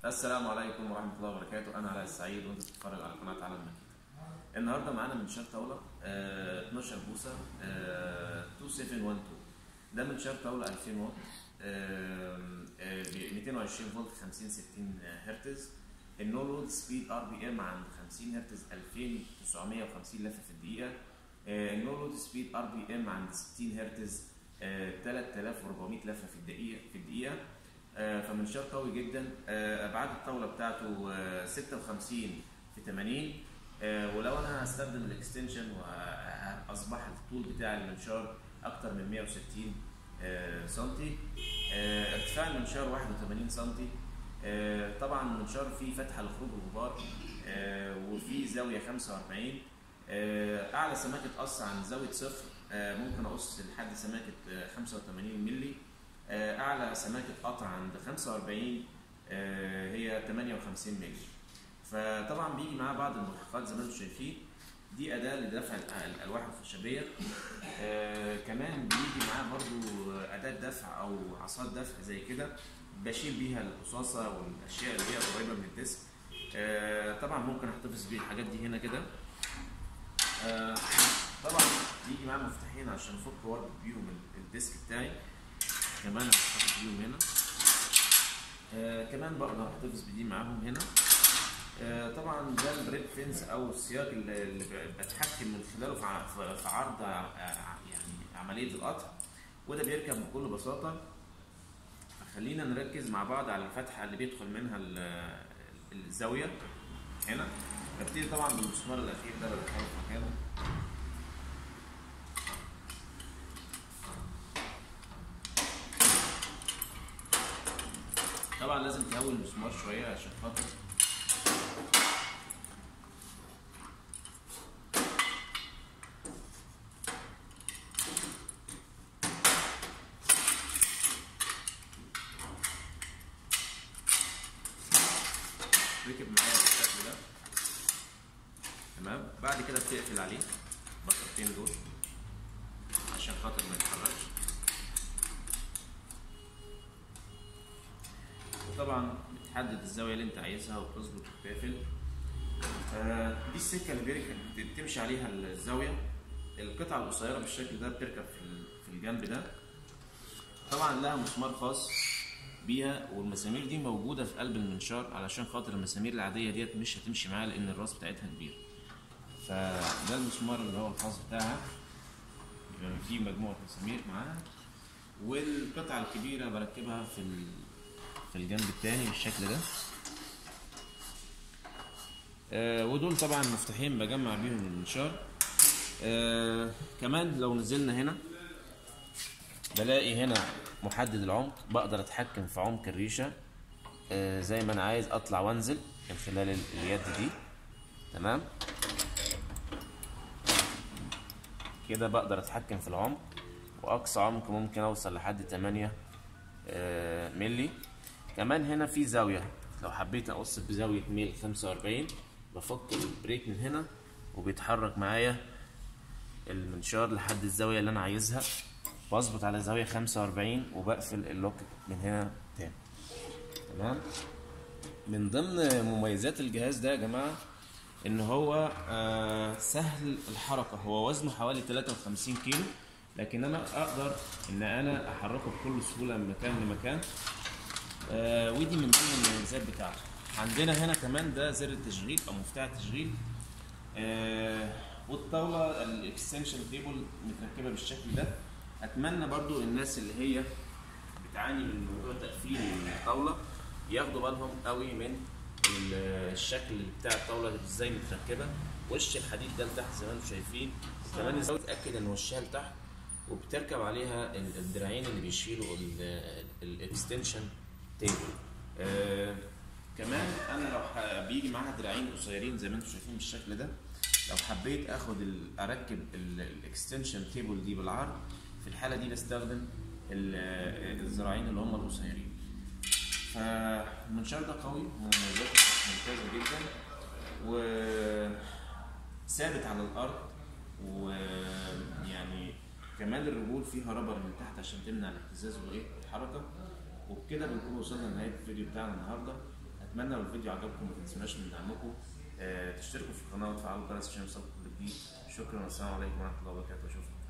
السلام عليكم ورحمة الله وبركاته، أنا علاء السعيد وأنت بتتفرج على قناة عالم مكي. النهارده معانا منشار طاولة آه، 12 بوصة آه، 2712 ده منشار طاولة 2000 واط آه، آه، ب 220 فولت 50 60 هرتز النو لود سبيد ار بي ام عند 50 هرتز 2950 لفة في الدقيقة آه، النو لود سبيد ار بي ام عند 60 هرتز آه، 3400 لفة في الدقيقة في الدقيقة آه، فمنشار قوي جدا آه، ابعاد الطاوله بتاعته آه، 56 في 80 آه، ولو انا هستخدم الاكستنشن واصبح الطول بتاع المنشار اكتر من 160 آه، سنتي آه، ارتفاع المنشار 81 سنتي آه، طبعا المنشار فيه فتحه لخروج الغبار آه، وفيه زاويه 45 آه، اعلى سماكه قص عن زاويه صفر آه، ممكن اقص لحد سماكه آه، 85 مللي آه، اعلى سماكه قطع عند 45 آه، هي 58 مللي فطبعا بيجي معاه بعض الملحقات زي ما انتم شايفين دي اداه لدفع الأ- الالواح الخشبيه آه كمان بيجي معاه برضو اداه دفع او عصات دفع زي كده بشيل بيها الرصاصه والاشياء اللي هي قريبه من الديسك آه طبعا ممكن احتفظ بيه الحاجات دي هنا كده آه طبعا بيجي معاه مفتاحين عشان افك واربط بيهم ال- الديسك بتاعي كمان هحتفظ بيهم هنا آه كمان بقدر احتفظ بدي معاهم هنا آه طبعا ده البريك فينس او السياج اللي اللي ب- بتحكم من خلاله في ع- في- في عرض ع- ع- يعني عمليه القطع وده بيركب بكل بساطه خلينا نركز مع بعض على الفتحه اللي بيدخل منها ال- الزاويه هنا ببتدي طبعا بالمسمار الاخير ده بدخله في مكانه طبعا لازم تهوي المسمار شويه عشان خاطر ركب معايا بالشكل ده تمام بعد كده بتقفل عليه بطاقتين دول عشان خاطر ما يتحركش وطبعا بتحدد الزاويه اللي انت عايزها وتظبط وتقفل آه، دي السكه اللي بيركب بتمشي عليها الزاويه القطعه القصيره بالشكل ده بتركب في ال- في الجنب ده طبعا لها مسمار خاص بيها والمسامير دي موجوده في قلب المنشار علشان خاطر المسامير العاديه ديت مش هتمشي معاها لان الراس بتاعتها كبير فده المسمار اللي هو الخاص بتاعها يبقى فيه مجموعه مسامير معاها والقطعه الكبيره بركبها في ال... في الجنب التاني بالشكل ده آه ودول طبعا مفتاحين بجمع بيهم المنشار آه كمان لو نزلنا هنا بلاقي هنا محدد العمق بقدر اتحكم في عمق الريشه آه زي ما انا عايز اطلع وانزل من خلال ال- اليد دي تمام كده بقدر اتحكم في العمق واقصى عمق ممكن اوصل لحد 8 آه ملي كمان هنا في زاويه لو حبيت اقص بزاويه ميل 45 بفك البريك من هنا وبيتحرك معايا المنشار لحد الزاويه اللي انا عايزها بظبط على زاويه 45 وبقفل اللوك من هنا تاني تمام من ضمن مميزات الجهاز ده يا جماعه ان هو آه سهل الحركه هو وزنه حوالي 53 كيلو لكن انا اقدر ان انا احركه بكل سهوله من مكان لمكان آه ودي من ضمن المميزات بتاعته عندنا هنا كمان ده زر التشغيل او مفتاح التشغيل آه والطاوله الاكستنشن تيبل متركبه بالشكل ده اتمنى برضو الناس اللي هي بتعاني من موضوع تقفيل الطاوله ياخدوا بالهم قوي من ال- الشكل بتاع الطاوله ازاي متركبه وش الحديد ده لتحت زي ما انتم شايفين كمان ازاي تتاكد ان وشها لتحت وبتركب عليها ال- الدراعين اللي بيشيلوا الاكستنشن تيبل آه كمان انا لو ح- بيجي معاها دراعين قصيرين زي ما انتم شايفين بالشكل ده لو حبيت اخد ال- اركب الاكستنشن تيبل دي بالعرض في الحاله دي بستخدم ال- الذراعين اللي هم القصيرين فالمنشار ده قوي ومميزاته ممتازه جدا وثابت على الارض ويعني كمان الرجول فيها رابر من تحت عشان تمنع الاهتزاز والايه الحركه وبكده بنكون وصلنا لنهايه الفيديو بتاعنا النهارده اتمنى لو الفيديو عجبكم ما تنسوناش من دعمكم آه، تشتركوا في القناه وتفعلوا الجرس عشان يوصلكم كل جديد شكرا والسلام عليكم ورحمه الله وبركاته اشوفكم